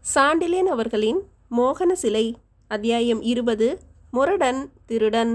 சாண்டிலேன் அவர்களின் மோகன சிலை அத்தியாயம் இருபது முரடன் திருடன்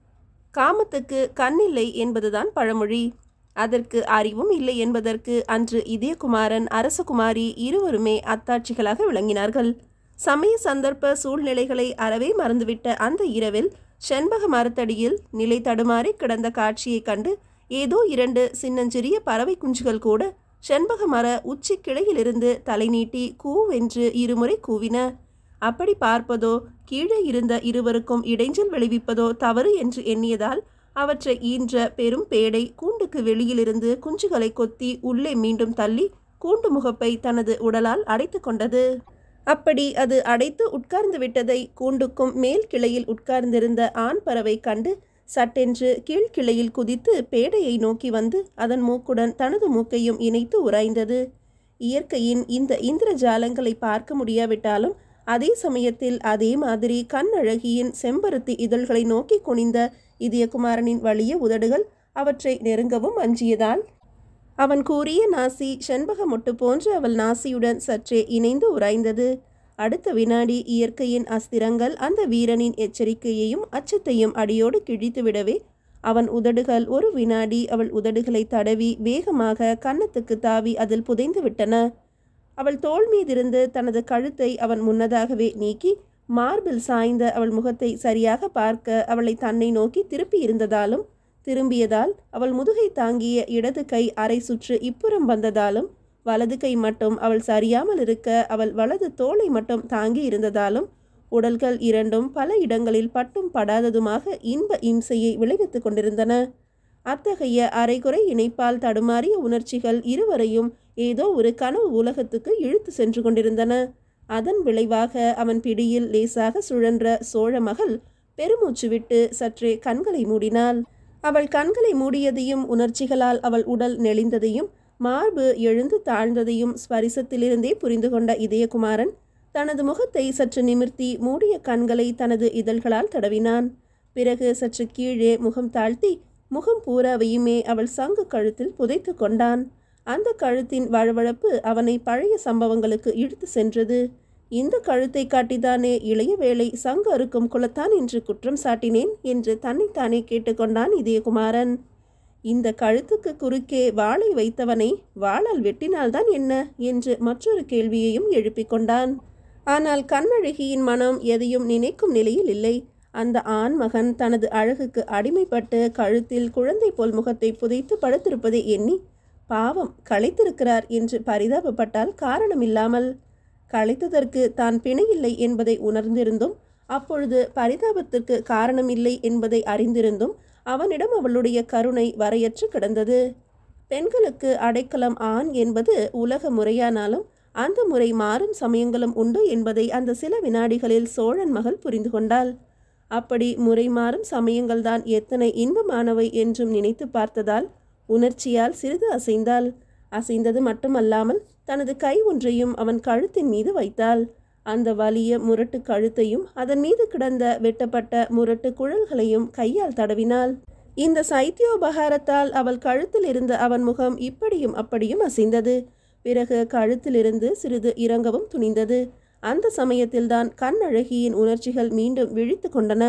காமத்துக்கு கண்ணில்லை என்பதுதான் பழமொழி அதற்கு அறிவும் இல்லை என்பதற்கு அன்று இதயகுமாரன் அரசகுமாரி இருவருமே அத்தாட்சிகளாக விளங்கினார்கள் சமய சந்தர்ப்ப சூழ்நிலைகளை அறவே மறந்துவிட்ட அந்த இரவில் செண்பக மரத்தடியில் நிலை தடுமாறி கிடந்த காட்சியைக் கண்டு ஏதோ இரண்டு சின்னஞ்சிறிய பறவை குஞ்சுகள் கூட செண்பக மர உச்சி கிளையிலிருந்து தலை நீட்டி கூவென்று இருமுறை கூவின அப்படி பார்ப்பதோ கீழே இருந்த இருவருக்கும் இடைஞ்சல் விளைவிப்பதோ தவறு என்று எண்ணியதால் அவற்றை ஈன்ற பெரும் பேடை கூண்டுக்கு வெளியிலிருந்து குஞ்சுகளை கொத்தி உள்ளே மீண்டும் தள்ளி கூண்டு முகப்பை தனது உடலால் அடைத்து கொண்டது அப்படி அது அடைத்து உட்கார்ந்து விட்டதை கூண்டுக்கும் மேல் கிளையில் உட்கார்ந்திருந்த ஆண் பறவை கண்டு சட்டென்று கீழ்கிளையில் குதித்து பேடையை நோக்கி வந்து அதன் மூக்குடன் தனது மூக்கையும் இணைத்து உராய்ந்தது இயற்கையின் இந்த இந்திரஜாலங்களை பார்க்க முடியாவிட்டாலும் அதே சமயத்தில் அதே மாதிரி கண் அழகியின் செம்பருத்தி இதழ்களை நோக்கி குனிந்த இதயகுமாரனின் வலிய உதடுகள் அவற்றை நெருங்கவும் அஞ்சியதால் அவன் கூறிய நாசி செண்பக மொட்டு போன்று அவள் நாசியுடன் சற்றே இணைந்து உராய்ந்தது அடுத்த வினாடி இயற்கையின் அஸ்திரங்கள் அந்த வீரனின் எச்சரிக்கையையும் அச்சத்தையும் அடியோடு கிழித்துவிடவே அவன் உதடுகள் ஒரு வினாடி அவள் உதடுகளை தடவி வேகமாக கன்னத்துக்கு தாவி அதில் புதைந்து விட்டன அவள் தோள் மீதிருந்து தனது கழுத்தை அவன் முன்னதாகவே நீக்கி மார்பில் சாய்ந்த அவள் முகத்தை சரியாக பார்க்க அவளை தன்னை நோக்கி திருப்பி இருந்ததாலும் திரும்பியதால் அவள் முதுகை தாங்கிய இடது கை அரை சுற்று இப்புறம் வந்ததாலும் வலது கை மட்டும் அவள் சரியாமல் இருக்க அவள் வலது தோளை மட்டும் தாங்கி இருந்ததாலும் உடல்கள் இரண்டும் பல இடங்களில் பட்டும் படாததுமாக இன்ப இம்சையை விளைவித்துக் கொண்டிருந்தன அத்தகைய அரைகுறை இணைப்பால் தடுமாறிய உணர்ச்சிகள் இருவரையும் ஏதோ ஒரு கனவு உலகத்துக்கு இழுத்து சென்று கொண்டிருந்தன அதன் விளைவாக அவன் பிடியில் லேசாக சுழன்ற சோழ மகள் பெருமூச்சு விட்டு சற்றே கண்களை மூடினாள் அவள் கண்களை மூடியதையும் உணர்ச்சிகளால் அவள் உடல் நெளிந்ததையும் மார்பு எழுந்து தாழ்ந்ததையும் ஸ்பரிசத்திலிருந்தே புரிந்து கொண்ட இதயகுமாரன் தனது முகத்தை சற்று நிமிர்த்தி மூடிய கண்களை தனது இதழ்களால் தடவினான் பிறகு சற்று கீழே முகம் தாழ்த்தி முகம் பூராவையுமே அவள் சங்கு கழுத்தில் புதைத்து கொண்டான் அந்த கழுத்தின் வழவழப்பு அவனை பழைய சம்பவங்களுக்கு இழுத்து சென்றது இந்த கழுத்தை காட்டிதானே இளைய வேளை சங்கு அறுக்கும் குலத்தான் என்று குற்றம் சாட்டினேன் என்று தன்னைத்தானே கேட்டுக்கொண்டான் இதயகுமாரன் இந்த கழுத்துக்கு குறுக்கே வாளை வைத்தவனை வாளால் வெட்டினால்தான் என்ன என்று மற்றொரு கேள்வியையும் எழுப்பிக் கொண்டான் ஆனால் கண்ணழகியின் மனம் எதையும் நினைக்கும் நிலையில் இல்லை அந்த ஆண் மகன் தனது அழகுக்கு அடிமைப்பட்டு கழுத்தில் குழந்தை போல் முகத்தை புதைத்து படுத்திருப்பதை எண்ணி பாவம் களைத்திருக்கிறார் என்று பரிதாபப்பட்டால் காரணமில்லாமல் களைத்ததற்கு தான் பிணையில்லை என்பதை உணர்ந்திருந்தும் அப்பொழுது பரிதாபத்திற்கு காரணமில்லை என்பதை அறிந்திருந்தும் அவனிடம் அவளுடைய கருணை வரையற்று கிடந்தது பெண்களுக்கு அடைக்கலம் ஆண் என்பது உலக முறையானாலும் அந்த முறை மாறும் சமயங்களும் உண்டு என்பதை அந்த சில வினாடிகளில் சோழன் மகள் புரிந்து கொண்டாள் அப்படி முறை மாறும் சமயங்கள்தான் எத்தனை இன்பமானவை என்றும் நினைத்து பார்த்ததால் உணர்ச்சியால் சிறிது அசைந்தாள் அசைந்தது மட்டுமல்லாமல் தனது கை ஒன்றையும் அவன் கழுத்தின் மீது வைத்தாள் அந்த வலிய முரட்டு கழுத்தையும் அதன் மீது கிடந்த வெட்டப்பட்ட முரட்டு குழல்களையும் கையால் தடவினாள் இந்த சைத்தியோபகாரத்தால் அவள் கழுத்தில் இருந்த அவன் முகம் இப்படியும் அப்படியும் அசைந்தது பிறகு கழுத்திலிருந்து சிறிது இறங்கவும் துணிந்தது அந்த சமயத்தில்தான் கண் அழகியின் உணர்ச்சிகள் மீண்டும் விழித்து கொண்டன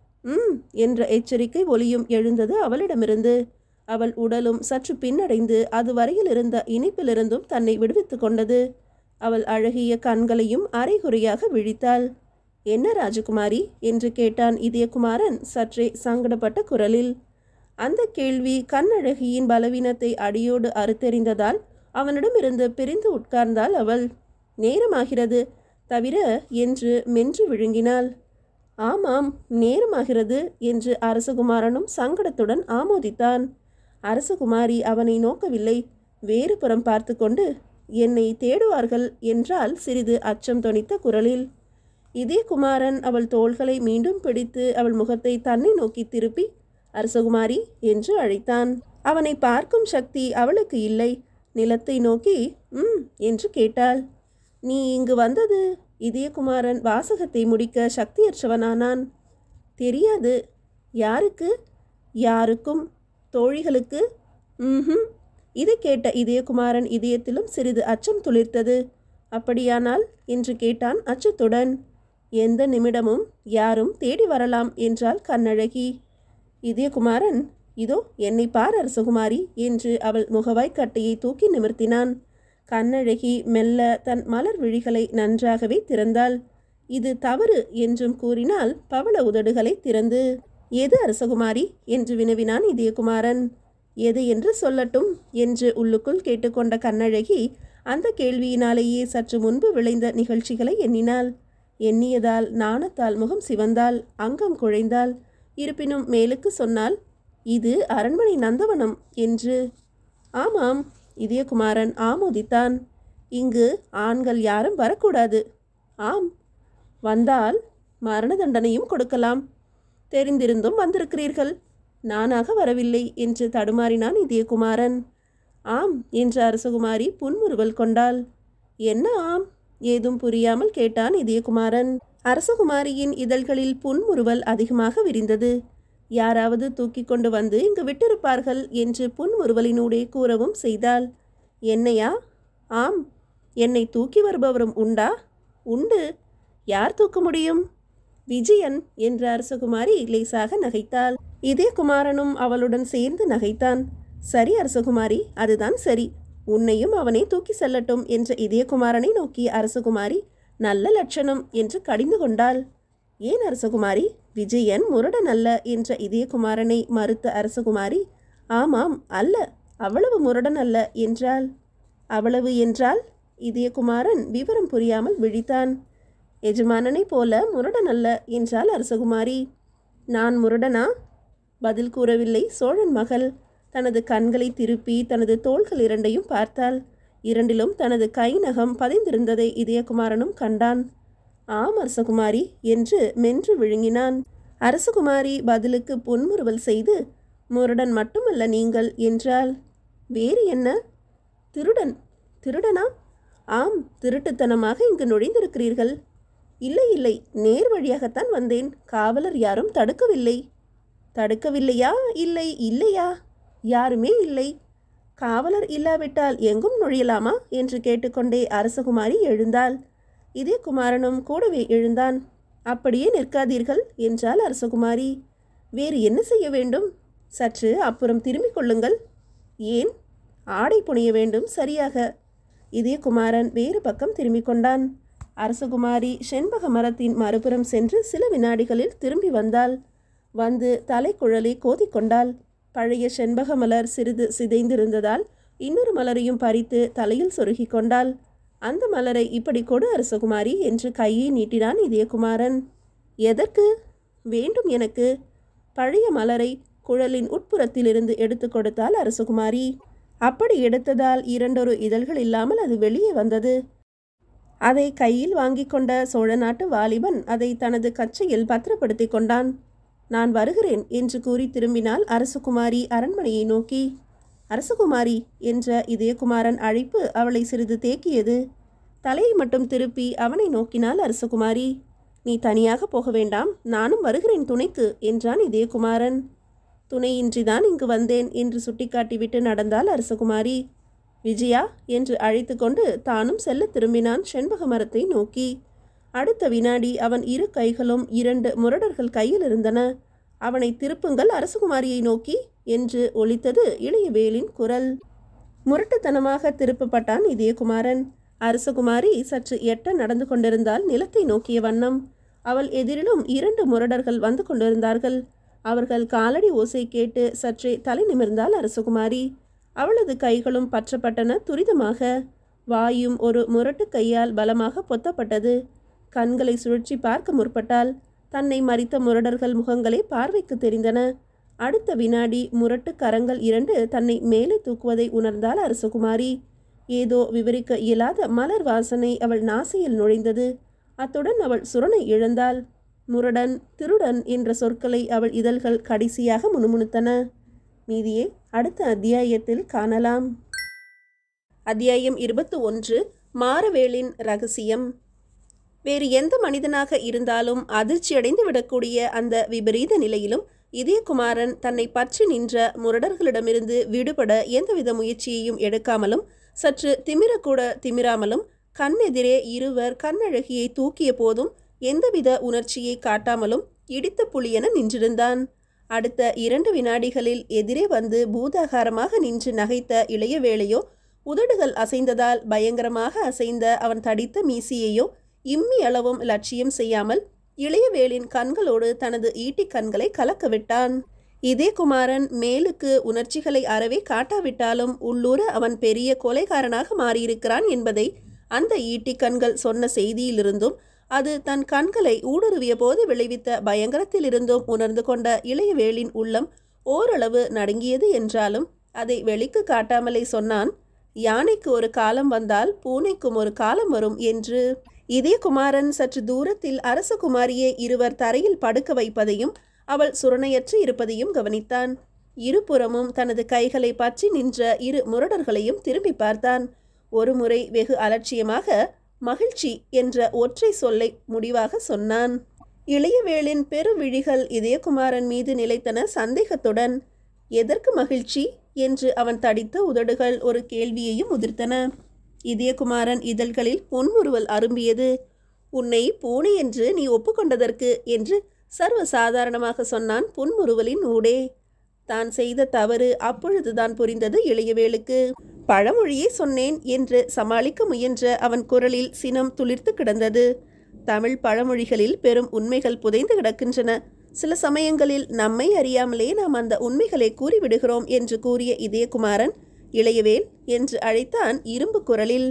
ம் என்ற எச்சரிக்கை ஒலியும் எழுந்தது அவளிடமிருந்து அவள் உடலும் சற்று பின்னடைந்து அது வரையில் இருந்த இனிப்பிலிருந்தும் தன்னை விடுவித்து கொண்டது அவள் அழகிய கண்களையும் அரைகுறையாக விழித்தாள் என்ன ராஜகுமாரி என்று கேட்டான் இதயகுமாரன் சற்றே சங்கடப்பட்ட குரலில் அந்த கேள்வி கண்ணழகியின் பலவீனத்தை அடியோடு அறுத்தெறிந்ததால் அவனிடமிருந்து பிரிந்து உட்கார்ந்தாள் அவள் நேரமாகிறது தவிர என்று மென்று விழுங்கினாள் ஆமாம் நேரமாகிறது என்று அரசகுமாரனும் சங்கடத்துடன் ஆமோதித்தான் அரசகுமாரி அவனை நோக்கவில்லை வேறு புறம் பார்த்து கொண்டு என்னை தேடுவார்கள் என்றால் சிறிது அச்சம் தொனித்த குரலில் இதே குமாரன் அவள் தோள்களை மீண்டும் பிடித்து அவள் முகத்தை தன்னை நோக்கி திருப்பி அரசகுமாரி என்று அழைத்தான் அவனை பார்க்கும் சக்தி அவளுக்கு இல்லை நிலத்தை நோக்கி ம் என்று கேட்டாள் நீ இங்கு வந்தது இதயகுமாரன் வாசகத்தை முடிக்க சக்தியற்றவனானான் தெரியாது யாருக்கு யாருக்கும் தோழிகளுக்கு ம் இதை கேட்ட இதயகுமாரன் இதயத்திலும் சிறிது அச்சம் துளிர்த்தது அப்படியானால் என்று கேட்டான் அச்சத்துடன் எந்த நிமிடமும் யாரும் தேடி வரலாம் என்றாள் கண்ணழகி இதயகுமாரன் இதோ என்னை பார் அரசகுமாரி என்று அவள் முகவாய் கட்டையை தூக்கி நிமிர்த்தினான் கண்ணழகி மெல்ல தன் மலர் விழிகளை நன்றாகவே திறந்தாள் இது தவறு என்றும் கூறினால் பவள உதடுகளை திறந்து எது அரசகுமாரி என்று வினவினான் இதயகுமாரன் எது என்று சொல்லட்டும் என்று உள்ளுக்குள் கேட்டுக்கொண்ட கண்ணழகி அந்த கேள்வியினாலேயே சற்று முன்பு விளைந்த நிகழ்ச்சிகளை எண்ணினாள் எண்ணியதால் நாணத்தால் முகம் சிவந்தாள் அங்கம் குழைந்தாள் இருப்பினும் மேலுக்கு சொன்னால் இது அரண்மனை நந்தவனம் என்று ஆமாம் இதயகுமாரன் ஆமோதித்தான் இங்கு ஆண்கள் யாரும் வரக்கூடாது ஆம் வந்தால் மரண தண்டனையும் கொடுக்கலாம் தெரிந்திருந்தும் வந்திருக்கிறீர்கள் நானாக வரவில்லை என்று தடுமாறினான் இதயகுமாரன் ஆம் என்ற அரசகுமாரி புன்முறுவல் கொண்டாள் என்ன ஆம் ஏதும் புரியாமல் கேட்டான் இதயகுமாரன் அரசகுமாரியின் இதழ்களில் புன்முறுவல் அதிகமாக விரிந்தது யாராவது தூக்கி கொண்டு வந்து இங்கு விட்டிருப்பார்கள் என்று புன்முறுவலினூடே கூறவும் செய்தாள் என்னையா ஆம் என்னை தூக்கி வருபவரும் உண்டா உண்டு யார் தூக்க முடியும் விஜயன் என்ற அரசகுமாரி லேசாக நகைத்தாள் இதே குமாரனும் அவளுடன் சேர்ந்து நகைத்தான் சரி அரசகுமாரி அதுதான் சரி உன்னையும் அவனே தூக்கி செல்லட்டும் என்ற இதயகுமாரனை நோக்கிய அரசகுமாரி நல்ல லட்சணம் என்று கடிந்து கொண்டாள் ஏன் அரசகுமாரி விஜயன் முரடன் அல்ல என்ற இதயகுமாரனை மறுத்த அரசகுமாரி ஆமாம் அல்ல அவ்வளவு முரடன் அல்ல என்றாள் அவ்வளவு என்றால் இதயகுமாரன் விவரம் புரியாமல் விழித்தான் எஜமானனைப் போல முரடன் அல்ல என்றாள் அரசகுமாரி நான் முரடனா பதில் கூறவில்லை சோழன் மகள் தனது கண்களை திருப்பி தனது தோள்கள் இரண்டையும் பார்த்தாள் இரண்டிலும் தனது கை நகம் பதிந்திருந்ததை இதயகுமாரனும் கண்டான் ஆம் அரசகுமாரி என்று மென்று விழுங்கினான் அரசகுமாரி பதிலுக்கு புன்முறுவல் செய்து முரடன் மட்டுமல்ல நீங்கள் என்றால் வேறு என்ன திருடன் திருடனா ஆம் திருட்டுத்தனமாக இங்கு நுழைந்திருக்கிறீர்கள் இல்லை இல்லை நேர் வழியாகத்தான் வந்தேன் காவலர் யாரும் தடுக்கவில்லை தடுக்கவில்லையா இல்லை இல்லையா யாருமே இல்லை காவலர் இல்லாவிட்டால் எங்கும் நுழையலாமா என்று கேட்டுக்கொண்டே அரசகுமாரி எழுந்தாள் இதே குமாரனும் கூடவே எழுந்தான் அப்படியே நிற்காதீர்கள் என்றாள் அரசகுமாரி வேறு என்ன செய்ய வேண்டும் சற்று அப்புறம் திரும்பிக் கொள்ளுங்கள் ஏன் ஆடை புனைய வேண்டும் சரியாக இதே குமாரன் வேறு பக்கம் திரும்பிக் கொண்டான் அரசகுமாரி செண்பக மரத்தின் மறுபுறம் சென்று சில வினாடிகளில் திரும்பி வந்தாள் வந்து தலைக்குழலை கோதிக்கொண்டாள் பழைய செண்பக மலர் சிறிது சிதைந்திருந்ததால் இன்னொரு மலரையும் பறித்து தலையில் சொருகி கொண்டாள் அந்த மலரை இப்படி கொடு அரசகுமாரி என்று கையை நீட்டினான் இதயகுமாரன் எதற்கு வேண்டும் எனக்கு பழைய மலரை குழலின் உட்புறத்திலிருந்து எடுத்து கொடுத்தாள் அரசகுமாரி அப்படி எடுத்ததால் இரண்டொரு இதழ்கள் இல்லாமல் அது வெளியே வந்தது அதை கையில் வாங்கி கொண்ட சோழ நாட்டு வாலிபன் அதை தனது கச்சையில் பத்திரப்படுத்தி கொண்டான் நான் வருகிறேன் என்று கூறி திரும்பினாள் அரசகுமாரி அரண்மனையை நோக்கி அரசகுமாரி என்ற இதயகுமாரன் அழைப்பு அவளை சிறிது தேக்கியது தலையை மட்டும் திருப்பி அவனை நோக்கினாள் அரசகுமாரி நீ தனியாக போக வேண்டாம் நானும் வருகிறேன் துணைக்கு என்றான் இதயகுமாரன் துணையின்றிதான் இங்கு வந்தேன் என்று சுட்டிக்காட்டிவிட்டு நடந்தாள் அரசகுமாரி விஜயா என்று அழைத்து கொண்டு தானும் செல்ல திரும்பினான் செண்பக மரத்தை நோக்கி அடுத்த வினாடி அவன் இரு கைகளும் இரண்டு முரடர்கள் கையில் இருந்தன அவனை திருப்புங்கள் அரசகுமாரியை நோக்கி என்று ஒலித்தது இளையவேலின் குரல் முரட்டுத்தனமாக திருப்பப்பட்டான் இதயகுமாரன் அரசகுமாரி சற்று எட்ட நடந்து கொண்டிருந்தால் நிலத்தை நோக்கிய வண்ணம் அவள் எதிரிலும் இரண்டு முரடர்கள் வந்து கொண்டிருந்தார்கள் அவர்கள் காலடி ஓசை கேட்டு சற்றே தலை நிமிர்ந்தாள் அரசகுமாரி அவளது கைகளும் பற்றப்பட்டன துரிதமாக வாயும் ஒரு முரட்டு கையால் பலமாக பொத்தப்பட்டது கண்களை சுழற்சி பார்க்க முற்பட்டால் தன்னை மறித்த முரடர்கள் முகங்களே பார்வைக்கு தெரிந்தன அடுத்த வினாடி முரட்டு கரங்கள் இரண்டு தன்னை மேலே தூக்குவதை உணர்ந்தாள் அரசகுமாரி ஏதோ விவரிக்க இயலாத மலர் வாசனை அவள் நாசியில் நுழைந்தது அத்துடன் அவள் சுரனை இழந்தாள் முரடன் திருடன் என்ற சொற்களை அவள் இதழ்கள் கடைசியாக முணுமுணுத்தன மீதியை அடுத்த அத்தியாயத்தில் காணலாம் அத்தியாயம் இருபத்து ஒன்று மாரவேளின் ரகசியம் வேறு எந்த மனிதனாக இருந்தாலும் அதிர்ச்சியடைந்து விடக்கூடிய அந்த விபரீத நிலையிலும் இதயகுமாரன் தன்னை பற்றி நின்ற முரடர்களிடமிருந்து விடுபட எந்தவித முயற்சியையும் எடுக்காமலும் சற்று திமிரக்கூட திமிராமலும் கண்ணெதிரே இருவர் கண்ணழகியை தூக்கிய போதும் எந்தவித உணர்ச்சியை காட்டாமலும் இடித்த புலியென நின்றிருந்தான் அடுத்த இரண்டு வினாடிகளில் எதிரே வந்து பூதாகாரமாக நின்று நகைத்த இளையவேளையோ உதடுகள் அசைந்ததால் பயங்கரமாக அசைந்த அவன் தடித்த மீசியையோ இம்மி அளவும் லட்சியம் செய்யாமல் இளையவேளின் கண்களோடு தனது ஈட்டிக் கண்களை கலக்க விட்டான் இதே குமாரன் மேலுக்கு உணர்ச்சிகளை அறவே காட்டாவிட்டாலும் உள்ளூர அவன் பெரிய கொலைகாரனாக மாறியிருக்கிறான் என்பதை அந்த ஈட்டிக் கண்கள் சொன்ன செய்தியிலிருந்தும் அது தன் கண்களை ஊடுருவிய போது விளைவித்த பயங்கரத்திலிருந்தும் உணர்ந்து கொண்ட இளையவேளின் உள்ளம் ஓரளவு நடுங்கியது என்றாலும் அதை வெளிக்கு காட்டாமலே சொன்னான் யானைக்கு ஒரு காலம் வந்தால் பூனைக்கும் ஒரு காலம் வரும் என்று இதே குமாரன் சற்று தூரத்தில் அரசகுமாரியை இருவர் தரையில் படுக்க வைப்பதையும் அவள் சுரணையற்று இருப்பதையும் கவனித்தான் இருபுறமும் தனது கைகளை பற்றி நின்ற இரு முரடர்களையும் திரும்பி பார்த்தான் ஒருமுறை வெகு அலட்சியமாக மகிழ்ச்சி என்ற ஒற்றை சொல்லை முடிவாக சொன்னான் இளையவேளின் பெருவிழிகள் இதயகுமாரன் மீது நிலைத்தன சந்தேகத்துடன் எதற்கு மகிழ்ச்சி என்று அவன் தடித்த உதடுகள் ஒரு கேள்வியையும் உதிர்த்தன இதயகுமாரன் இதழ்களில் பொன்முறுவல் அரும்பியது உன்னை பூனை என்று நீ ஒப்புக்கொண்டதற்கு என்று சர்வ சாதாரணமாக சொன்னான் புன்முறுவலின் ஊடே தான் செய்த தவறு அப்பொழுதுதான் புரிந்தது இளையவேளுக்கு பழமொழியே சொன்னேன் என்று சமாளிக்க முயன்ற அவன் குரலில் சினம் துளிர்த்து கிடந்தது தமிழ் பழமொழிகளில் பெரும் உண்மைகள் புதைந்து கிடக்கின்றன சில சமயங்களில் நம்மை அறியாமலே நாம் அந்த உண்மைகளை கூறிவிடுகிறோம் என்று கூறிய இதயகுமாரன் இளையவேல் என்று அழைத்தான் இரும்பு குரலில்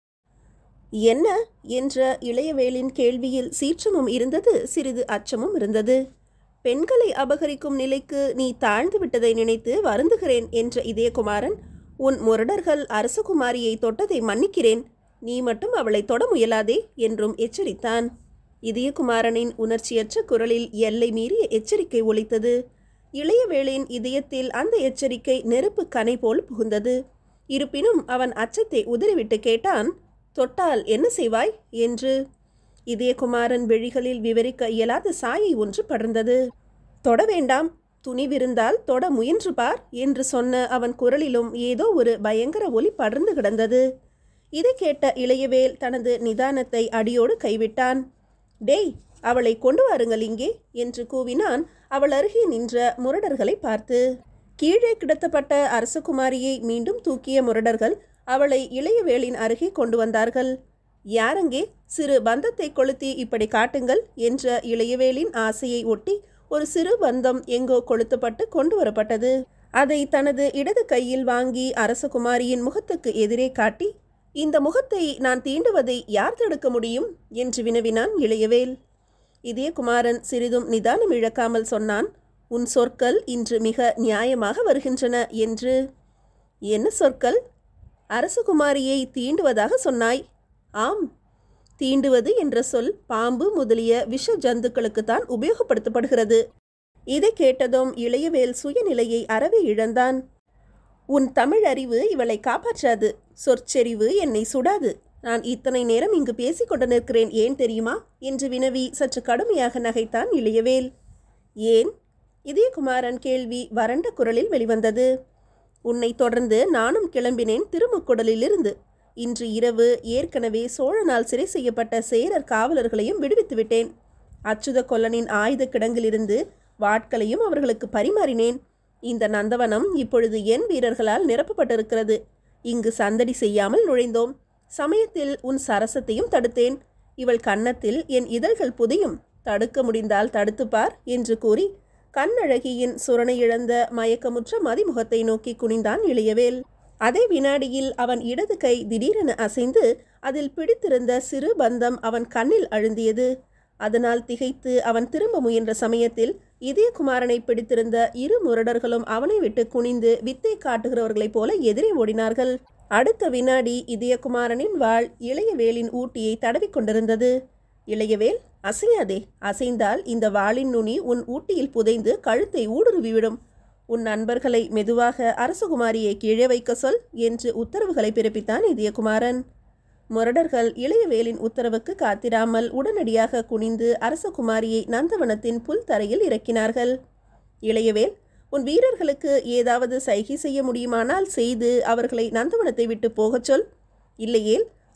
என்ன என்ற இளையவேலின் கேள்வியில் சீற்றமும் இருந்தது சிறிது அச்சமும் இருந்தது பெண்களை அபகரிக்கும் நிலைக்கு நீ தாழ்ந்து விட்டதை நினைத்து வருந்துகிறேன் என்ற இதயகுமாரன் உன் முரடர்கள் அரசகுமாரியை தொட்டதை மன்னிக்கிறேன் நீ மட்டும் அவளை தொட முயலாதே என்றும் எச்சரித்தான் இதயகுமாரனின் உணர்ச்சியற்ற குரலில் எல்லை மீறிய எச்சரிக்கை ஒலித்தது இளையவேளின் இதயத்தில் அந்த எச்சரிக்கை நெருப்பு கனை போல் புகுந்தது இருப்பினும் அவன் அச்சத்தை உதறிவிட்டு கேட்டான் தொட்டால் என்ன செய்வாய் என்று இதயகுமாரன் விழிகளில் விவரிக்க இயலாத சாயை ஒன்று படர்ந்தது தொட வேண்டாம் துணிவிருந்தால் தொட முயன்று பார் என்று சொன்ன அவன் குரலிலும் ஏதோ ஒரு பயங்கர ஒலி படர்ந்து கிடந்தது இதை கேட்ட இளையவேல் தனது நிதானத்தை அடியோடு கைவிட்டான் டேய் அவளை கொண்டு வாருங்கள் இங்கே என்று கூவினான் அவள் அருகே நின்ற முரடர்களை பார்த்து கீழே கிடத்தப்பட்ட அரசகுமாரியை மீண்டும் தூக்கிய முரடர்கள் அவளை இளையவேளின் அருகே கொண்டு வந்தார்கள் யாரங்கே சிறு பந்தத்தை கொளுத்தி இப்படி காட்டுங்கள் என்ற இளையவேளின் ஆசையை ஒட்டி ஒரு சிறு பந்தம் எங்கோ கொளுத்தப்பட்டு கொண்டு வரப்பட்டது அதை தனது இடது கையில் வாங்கி அரசகுமாரியின் முகத்துக்கு எதிரே காட்டி இந்த முகத்தை நான் தீண்டுவதை யார் தடுக்க முடியும் என்று வினவினான் இளையவேல் இதே குமாரன் சிறிதும் நிதானம் இழக்காமல் சொன்னான் உன் சொற்கள் இன்று மிக நியாயமாக வருகின்றன என்று என்ன சொற்கள் அரசகுமாரியை தீண்டுவதாக சொன்னாய் ஆம் தீண்டுவது என்ற சொல் பாம்பு முதலிய விஷ ஜந்துக்களுக்குத்தான் உபயோகப்படுத்தப்படுகிறது இதை கேட்டதும் இளையவேல் சுயநிலையை அறவே இழந்தான் உன் தமிழ் அறிவு இவளை காப்பாற்றாது சொற்செறிவு என்னை சுடாது நான் இத்தனை நேரம் இங்கு பேசிக் கொண்டு நிற்கிறேன் ஏன் தெரியுமா என்று வினவி சற்று கடுமையாக நகைத்தான் இளையவேல் ஏன் இதயகுமாரன் கேள்வி வறண்ட குரலில் வெளிவந்தது உன்னை தொடர்ந்து நானும் கிளம்பினேன் திருமுக்குடலிலிருந்து இன்று இரவு ஏற்கனவே சோழனால் சிறை செய்யப்பட்ட சேரர் காவலர்களையும் விடுவித்து விட்டேன் அச்சுத கொல்லனின் ஆயுத கிடங்கிலிருந்து வாட்களையும் அவர்களுக்கு பரிமாறினேன் இந்த நந்தவனம் இப்பொழுது என் வீரர்களால் நிரப்பப்பட்டிருக்கிறது இங்கு சந்தடி செய்யாமல் நுழைந்தோம் சமயத்தில் உன் சரசத்தையும் தடுத்தேன் இவள் கன்னத்தில் என் இதழ்கள் புதையும் தடுக்க முடிந்தால் தடுத்துப்பார் என்று கூறி கண்ணழகியின் சுரணை இழந்த மயக்கமுற்ற மதிமுகத்தை நோக்கி குனிந்தான் இளையவேல் அதே வினாடியில் அவன் இடது கை திடீரென அசைந்து அதில் பிடித்திருந்த சிறு பந்தம் அவன் கண்ணில் அழுந்தியது அதனால் திகைத்து அவன் திரும்ப முயன்ற சமயத்தில் இதயகுமாரனை பிடித்திருந்த இரு முரடர்களும் அவனை விட்டு குனிந்து வித்தை காட்டுகிறவர்களைப் போல எதிரே ஓடினார்கள் அடுத்த வினாடி இதயகுமாரனின் வாள் இளையவேலின் ஊட்டியை தடவிக் கொண்டிருந்தது இளையவேல் அசையாதே அசைந்தால் இந்த வாளின் நுனி உன் ஊட்டியில் புதைந்து கழுத்தை ஊடுருவிவிடும் உன் நண்பர்களை மெதுவாக அரசகுமாரியை கீழே வைக்க சொல் என்று உத்தரவுகளை பிறப்பித்தான் இதயகுமாரன் முரடர்கள் இளையவேலின் உத்தரவுக்கு காத்திராமல் உடனடியாக குனிந்து அரசகுமாரியை நந்தவனத்தின் புல் தரையில் இறக்கினார்கள் இளையவேல் உன் வீரர்களுக்கு ஏதாவது சைகை செய்ய முடியுமானால் செய்து அவர்களை நந்தவனத்தை விட்டு போகச் சொல் இல்லையேல்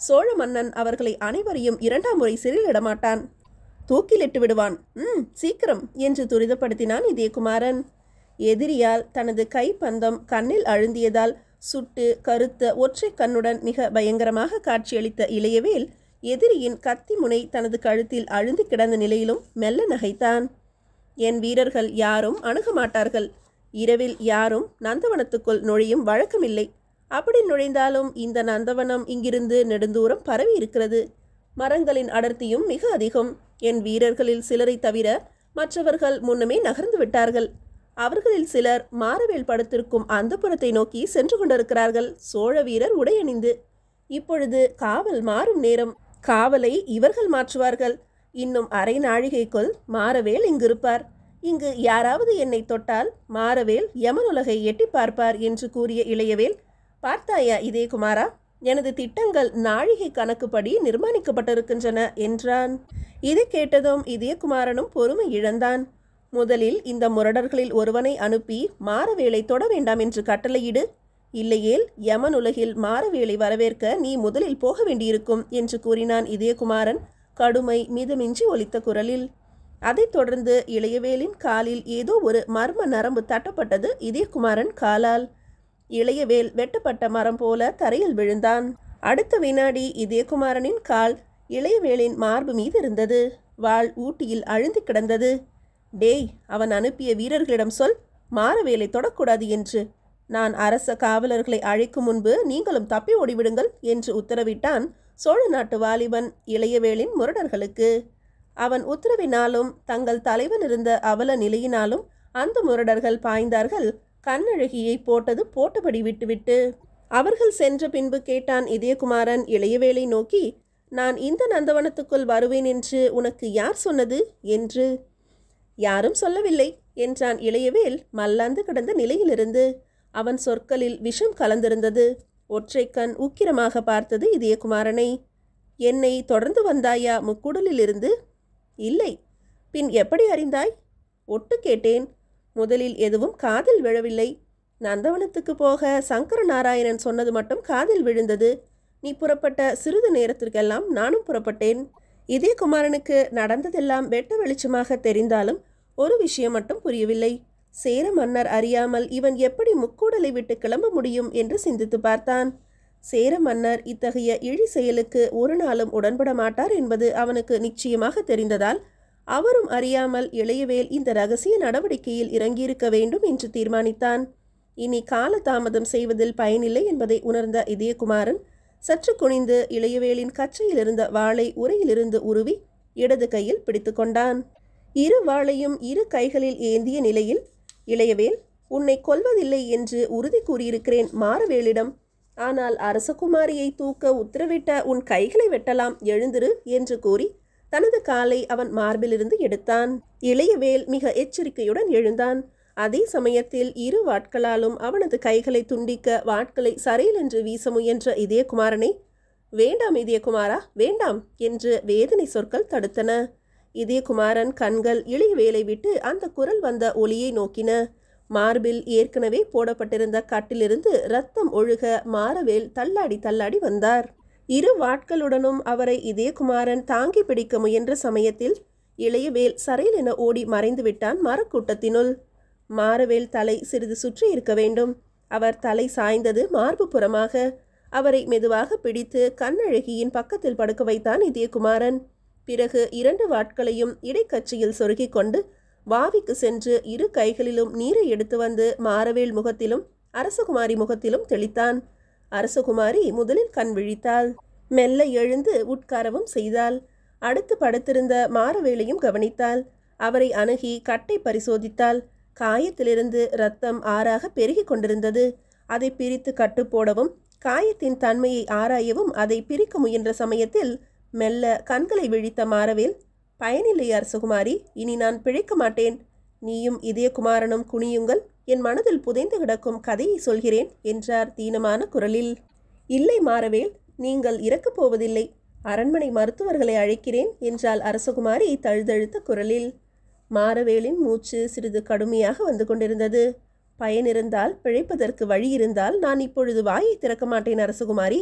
சோழ மன்னன் அவர்களை அனைவரையும் இரண்டாம் முறை சிறையிலிட மாட்டான் தூக்கிலிட்டு விடுவான் ம் சீக்கிரம் என்று துரிதப்படுத்தினான் இதயகுமாரன் எதிரியால் தனது கைப்பந்தம் கண்ணில் அழுந்தியதால் சுட்டு கருத்த ஒற்றை கண்ணுடன் மிக பயங்கரமாக காட்சியளித்த இளையவேல் எதிரியின் கத்தி முனை தனது கழுத்தில் அழுந்து கிடந்த நிலையிலும் மெல்ல நகைத்தான் என் வீரர்கள் யாரும் அணுக மாட்டார்கள் இரவில் யாரும் நந்தவனத்துக்குள் நுழையும் வழக்கமில்லை அப்படி நுழைந்தாலும் இந்த நந்தவனம் இங்கிருந்து நெடுந்தூரம் பரவி இருக்கிறது மரங்களின் அடர்த்தியும் மிக அதிகம் என் வீரர்களில் சிலரை தவிர மற்றவர்கள் முன்னமே நகர்ந்து விட்டார்கள் அவர்களில் சிலர் மாரவேல் படுத்திருக்கும் அந்தப்புறத்தை நோக்கி சென்று கொண்டிருக்கிறார்கள் சோழ வீரர் உடையணிந்து இப்பொழுது காவல் மாறும் நேரம் காவலை இவர்கள் மாற்றுவார்கள் இன்னும் அரை நாழிகைக்குள் மாரவேல் இங்கிருப்பார் இங்கு யாராவது என்னை தொட்டால் மாரவேல் யமனுலகை எட்டி பார்ப்பார் என்று கூறிய இளையவேல் பார்த்தாயா இதே குமாரா எனது திட்டங்கள் நாழிகை கணக்குப்படி நிர்மாணிக்கப்பட்டிருக்கின்றன என்றான் இது கேட்டதும் இதயகுமாரனும் பொறுமை இழந்தான் முதலில் இந்த முரடர்களில் ஒருவனை அனுப்பி மாரவேலை தொட வேண்டாம் என்று கட்டளையிடு இல்லையேல் யமன் உலகில் மாரவேலை வரவேற்க நீ முதலில் போக வேண்டியிருக்கும் என்று கூறினான் இதயகுமாரன் கடுமை மிதமின்றி ஒலித்த குரலில் அதைத் தொடர்ந்து இளையவேலின் காலில் ஏதோ ஒரு மர்ம நரம்பு தட்டப்பட்டது இதயகுமாரன் காலால் இளையவேல் வெட்டப்பட்ட மரம் போல தரையில் விழுந்தான் அடுத்த வினாடி இதயகுமாரனின் கால் இளையவேலின் மார்பு மீது இருந்தது வாள் ஊட்டியில் அழுந்து கிடந்தது டேய் அவன் அனுப்பிய வீரர்களிடம் சொல் மாரவேலை தொடக்கூடாது என்று நான் அரச காவலர்களை அழைக்கும் முன்பு நீங்களும் தப்பி ஓடிவிடுங்கள் என்று உத்தரவிட்டான் சோழ நாட்டு வாலிபன் இளையவேலின் முரடர்களுக்கு அவன் உத்தரவினாலும் தங்கள் தலைவன் இருந்த அவல நிலையினாலும் அந்த முரடர்கள் பாய்ந்தார்கள் கண்ணழகியை போட்டது போட்டபடி விட்டுவிட்டு அவர்கள் சென்ற பின்பு கேட்டான் இதயகுமாரன் இளையவேலை நோக்கி நான் இந்த நந்தவனத்துக்குள் வருவேன் என்று உனக்கு யார் சொன்னது என்று யாரும் சொல்லவில்லை என்றான் இளையவேல் மல்லாந்து கிடந்த நிலையிலிருந்து அவன் சொற்களில் விஷம் கலந்திருந்தது ஒற்றைக்கண் உக்கிரமாக பார்த்தது இதயகுமாரனை என்னை தொடர்ந்து வந்தாயா முக்குடலிலிருந்து இல்லை பின் எப்படி அறிந்தாய் ஒட்டு கேட்டேன் முதலில் எதுவும் காதில் விழவில்லை நந்தவனத்துக்கு போக சங்கர நாராயணன் சொன்னது மட்டும் காதில் விழுந்தது நீ புறப்பட்ட சிறிது நேரத்திற்கெல்லாம் நானும் புறப்பட்டேன் இதே குமாரனுக்கு நடந்ததெல்லாம் வெட்ட வெளிச்சமாக தெரிந்தாலும் ஒரு விஷயம் மட்டும் புரியவில்லை சேர மன்னர் அறியாமல் இவன் எப்படி முக்கூடலை விட்டு கிளம்ப முடியும் என்று சிந்தித்து பார்த்தான் சேர மன்னர் இத்தகைய இழி செயலுக்கு ஒரு நாளும் உடன்பட மாட்டார் என்பது அவனுக்கு நிச்சயமாக தெரிந்ததால் அவரும் அறியாமல் இளையவேல் இந்த ரகசிய நடவடிக்கையில் இறங்கியிருக்க வேண்டும் என்று தீர்மானித்தான் இனி காலதாமதம் செய்வதில் பயனில்லை என்பதை உணர்ந்த இதயகுமாரன் சற்று குனிந்து இளையவேலின் கச்சையில் இருந்த வாளை உரையிலிருந்து உருவி இடது கையில் பிடித்து கொண்டான் இரு வாளையும் இரு கைகளில் ஏந்திய நிலையில் இளையவேல் உன்னை கொல்வதில்லை என்று உறுதி கூறியிருக்கிறேன் மாரவேலிடம் ஆனால் அரசகுமாரியை தூக்க உத்தரவிட்ட உன் கைகளை வெட்டலாம் எழுந்திரு என்று கூறி தனது காலை அவன் மார்பிலிருந்து எடுத்தான் இளையவேல் மிக எச்சரிக்கையுடன் எழுந்தான் அதே சமயத்தில் இரு வாட்களாலும் அவனது கைகளை துண்டிக்க வாட்களை சரையில் என்று வீச முயன்ற இதயகுமாரனை வேண்டாம் இதயகுமாரா வேண்டாம் என்று வேதனை சொற்கள் தடுத்தன இதயகுமாரன் கண்கள் இளையவேலை விட்டு அந்த குரல் வந்த ஒளியை நோக்கின மார்பில் ஏற்கனவே போடப்பட்டிருந்த கட்டிலிருந்து ரத்தம் ஒழுக மாரவேல் தள்ளாடி தள்ளாடி வந்தார் இரு வாட்களுடனும் அவரை இதயகுமாரன் தாங்கி பிடிக்க முயன்ற சமயத்தில் இளையவேல் சரையில் என ஓடி மறைந்து விட்டான் மரக்கூட்டத்தினுள் மாரவேல் தலை சிறிது சுற்றி இருக்க வேண்டும் அவர் தலை சாய்ந்தது மார்பு புறமாக அவரை மெதுவாக பிடித்து கண்ணழகியின் பக்கத்தில் படுக்க வைத்தான் இதயகுமாரன் பிறகு இரண்டு வாட்களையும் இடைக்கச்சியில் சொருகிக் கொண்டு வாவிக்கு சென்று இரு கைகளிலும் நீரை எடுத்து வந்து மாரவேல் முகத்திலும் அரசகுமாரி முகத்திலும் தெளித்தான் அரசகுமாரி முதலில் கண் விழித்தாள் மெல்ல எழுந்து உட்காரவும் செய்தாள் அடுத்து படுத்திருந்த மாரவேலையும் கவனித்தாள் அவரை அணுகி கட்டை பரிசோதித்தாள் காயத்திலிருந்து ரத்தம் ஆறாக பெருகிக் கொண்டிருந்தது அதை பிரித்து கட்டு போடவும் காயத்தின் தன்மையை ஆராயவும் அதை பிரிக்க முயன்ற சமயத்தில் மெல்ல கண்களை விழித்த மாரவேல் பயனில்லை அரசகுமாரி இனி நான் பிழைக்க மாட்டேன் நீயும் இதயகுமாரனும் குனியுங்கள் என் மனதில் புதைந்து கிடக்கும் கதையை சொல்கிறேன் என்றார் தீனமான குரலில் இல்லை மாரவேல் நீங்கள் இறக்கப் போவதில்லை அரண்மனை மருத்துவர்களை அழைக்கிறேன் என்றாள் அரசகுமாரி தழுதழுத்த குரலில் மாரவேலின் மூச்சு சிறிது கடுமையாக வந்து கொண்டிருந்தது பயன் இருந்தால் பிழைப்பதற்கு வழி இருந்தால் நான் இப்பொழுது வாயை திறக்க மாட்டேன் அரசகுமாரி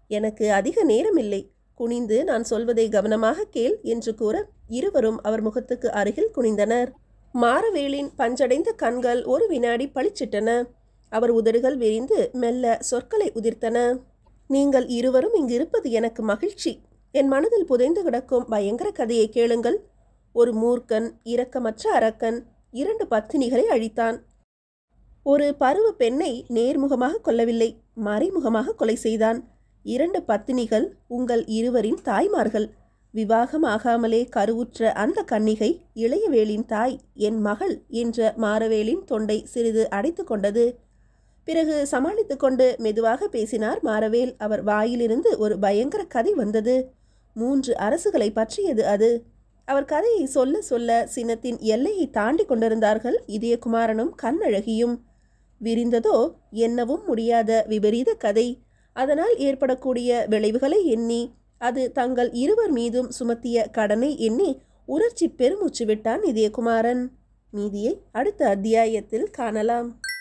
எனக்கு அதிக நேரமில்லை குனிந்து நான் சொல்வதை கவனமாக கேள் என்று கூற இருவரும் அவர் முகத்துக்கு அருகில் குனிந்தனர் மாரவேலின் பஞ்சடைந்த கண்கள் ஒரு வினாடி பளிச்சிட்டன அவர் உதடுகள் விரிந்து மெல்ல சொற்களை உதிர்த்தன நீங்கள் இருவரும் இங்கு இருப்பது எனக்கு மகிழ்ச்சி என் மனதில் புதைந்து கிடக்கும் பயங்கர கதையை கேளுங்கள் ஒரு மூர்க்கன் இரக்கமற்ற அரக்கன் இரண்டு பத்தினிகளை அழித்தான் ஒரு பருவ பெண்ணை நேர்முகமாக கொல்லவில்லை மறைமுகமாக கொலை செய்தான் இரண்டு பத்தினிகள் உங்கள் இருவரின் தாய்மார்கள் விவாகமாகாமலே கருவுற்ற அந்த கன்னிகை இளையவேலின் தாய் என் மகள் என்ற மாரவேலின் தொண்டை சிறிது அடைத்து கொண்டது பிறகு சமாளித்து கொண்டு மெதுவாக பேசினார் மாரவேல் அவர் வாயிலிருந்து ஒரு பயங்கர கதை வந்தது மூன்று அரசுகளை பற்றியது அது அவர் கதையை சொல்ல சொல்ல சினத்தின் எல்லையை தாண்டி கொண்டிருந்தார்கள் இதயகுமாரனும் கண்ணழகியும் விரிந்ததோ என்னவும் முடியாத விபரீத கதை அதனால் ஏற்படக்கூடிய விளைவுகளை எண்ணி அது தங்கள் இருவர் மீதும் சுமத்திய கடனை எண்ணி உணர்ச்சி பெருமூச்சு விட்டான் இதயகுமாரன் மீதியை அடுத்த அத்தியாயத்தில் காணலாம்